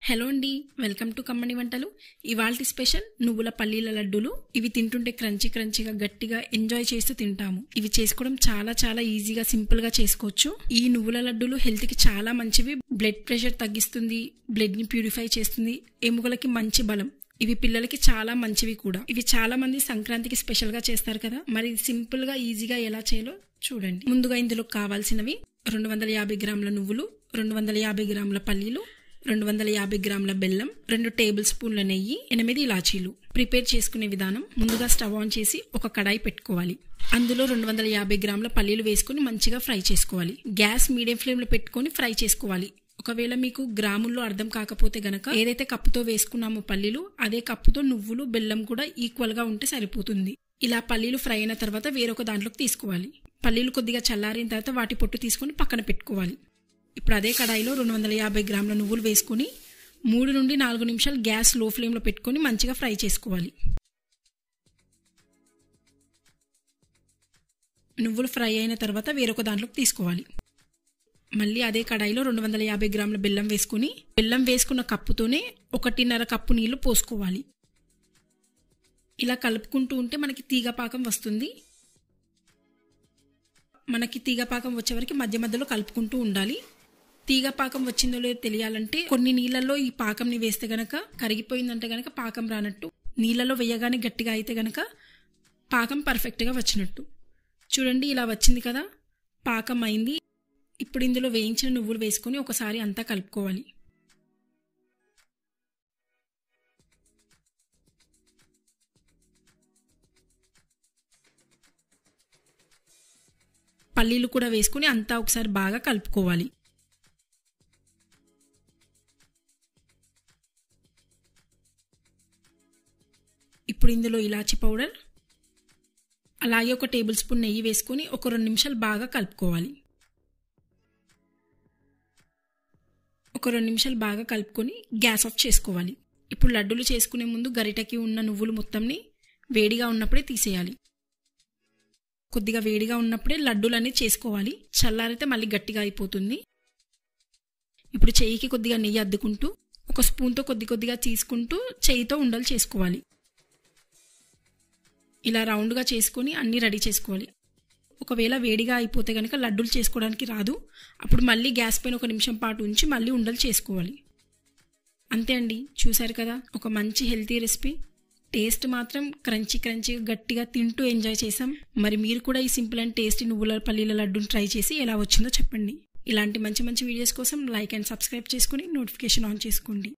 hello అండి welcome to కమ్మని వంటలు ఇవాల్టి స్పెషల్ నువ్వుల పల్లీల లడ్డూలు ఇవి తింటుంటే క్రంచీ క్రంచీగా గట్టిగా ఎంజాయ్ చేస్తూ తింటాము ఇవి చేసుకోవడం చాలా చాలా ఈజీగా సింపుల్ గా చేసుకోవచ్చు ఈ నువ్వుల లడ్డూలు హెల్త్ కి చాలా మంచివి బ్లడ్ ప్రెషర్ తగ్గిస్తుంది బ్లడ్ ని ప్యూరిఫై చేస్తుంది ఎముకలకి మంచి బలం ఇవి పిల్లలకి చాలా మంచివి కూడా ఇవి చాలా మంది సంక్రాంతికి స్పెషల్ గా చేస్తారు కదా మరి సింపుల్ గా ఈజీగా ఎలా చేయాలో చూడండి ముందుగా ఇందులో కావాల్సినవి రెండు వందల యాభై గ్రాముల నువ్వులు రెండు వందల యాభై గ్రాముల పల్లీలు రెండు వందల యాభై గ్రాముల బెల్లం రెండు టేబుల్ స్పూన్ల నెయ్యి ఎనిమిది ఇలాచీలు ప్రిపేర్ చేసుకునే విధానం ముందుగా స్టవ్ ఆన్ చేసి ఒక కడాయి పెట్టుకోవాలి అందులో రెండు వందల యాభై గ్రాముల పల్లీలు వేసుకుని మంచిగా ఫ్రై చేసుకోవాలి గ్యాస్ మీడియం ఫ్లేమ్ లో పెట్టుకొని ఫ్రై చేసుకోవాలి ఒకవేళ మీకు గ్రాముల్లో అర్థం కాకపోతే గనక ఏదైతే కప్పుతో వేసుకున్నామో పల్లీలు అదే కప్పుతో నువ్వులు బెల్లం కూడా ఈక్వల్ గా ఉంటే సరిపోతుంది ఇలా పల్లీలు ఫ్రై అయిన తర్వాత వేరొక దాంట్లోకి తీసుకోవాలి పల్లీలు కొద్దిగా చల్లారిన తర్వాత వాటి పొట్టు తీసుకొని పక్కన పెట్టుకోవాలి ఇప్పుడు అదే కడాయిలో రెండు వందల యాభై గ్రాముల నువ్వులు వేసుకొని మూడు నుండి నాలుగు నిమిషాలు గ్యాస్ లో ఫ్లేమ్లో పెట్టుకొని మంచిగా ఫ్రై చేసుకోవాలి నువ్వులు ఫ్రై అయిన తర్వాత వేరొక దాంట్లోకి తీసుకోవాలి మళ్ళీ అదే కడాయిలో రెండు వందల యాభై గ్రాముల బెల్లం వేసుకుని బెల్లం వేసుకున్న కప్పుతోనే ఒకటిన్నర కప్పు నీళ్లు పోసుకోవాలి ఇలా కలుపుకుంటూ ఉంటే మనకి తీగ పాకం వస్తుంది మనకి తీగ పాకం వచ్చే వరకు మధ్య మధ్యలో కలుపుకుంటూ ఉండాలి తీగ పాకం వచ్చిందో లేదో తెలియాలంటే కొన్ని నీళ్ళల్లో ఈ పాకంని వేస్తే గనక కరిగిపోయిందంటే గనక పాకం రానట్టు నీళ్ళలో వేయగానే గట్టిగా అయితే గనక పాకం పర్ఫెక్ట్గా వచ్చినట్టు చూడండి ఇలా వచ్చింది కదా పాకం అయింది ఇప్పుడు ఇందులో వేయించిన నువ్వులు వేసుకొని ఒకసారి అంతా కలుపుకోవాలి పల్లీలు కూడా వేసుకుని అంతా ఒకసారి బాగా కలుపుకోవాలి ఇప్పుడు ఇందులో ఇలాచి పౌడర్ అలాగే ఒక టేబుల్ స్పూన్ నెయ్యి వేసుకొని ఒక రెండు నిమిషాలు బాగా కలుపుకోవాలి ఒక రెండు నిమిషాలు బాగా కలుపుకొని గ్యాస్ ఆఫ్ చేసుకోవాలి ఇప్పుడు లడ్డూలు చేసుకునే ముందు గరిటకి ఉన్న నువ్వులు మొత్తంని వేడిగా ఉన్నప్పుడే తీసేయాలి కొద్దిగా వేడిగా ఉన్నప్పుడే లడ్డూలు అనేది చేసుకోవాలి చల్లారితే మళ్ళీ గట్టిగా అయిపోతుంది ఇప్పుడు చెయ్యికి కొద్దిగా నెయ్యి అద్దుకుంటూ ఒక స్పూన్తో కొద్ది కొద్దిగా తీసుకుంటూ చెయ్యితో ఉండలు చేసుకోవాలి ఇలా రౌండ్గా చేసుకొని అన్నీ రెడీ చేసుకోవాలి ఒకవేళ వేడిగా అయిపోతే కనుక లడ్డూలు చేసుకోవడానికి రాదు అప్పుడు మళ్ళీ గ్యాస్ పైన ఒక నిమిషం పాటు ఉంచి మళ్ళీ ఉండలు చేసుకోవాలి అంతే అండి చూసారు కదా ఒక మంచి హెల్తీ రెసిపీ టేస్ట్ మాత్రం క్రంచీ క్రంచీగా గట్టిగా తింటూ ఎంజాయ్ చేసాం మరి మీరు కూడా ఈ సింపుల్ అండ్ టేస్టీ నువ్వుల పల్లీల లడ్డూని ట్రై చేసి ఎలా వచ్చిందో చెప్పండి ఇలాంటి మంచి మంచి వీడియోస్ కోసం లైక్ అండ్ సబ్స్క్రైబ్ చేసుకుని నోటిఫికేషన్ ఆన్ చేసుకోండి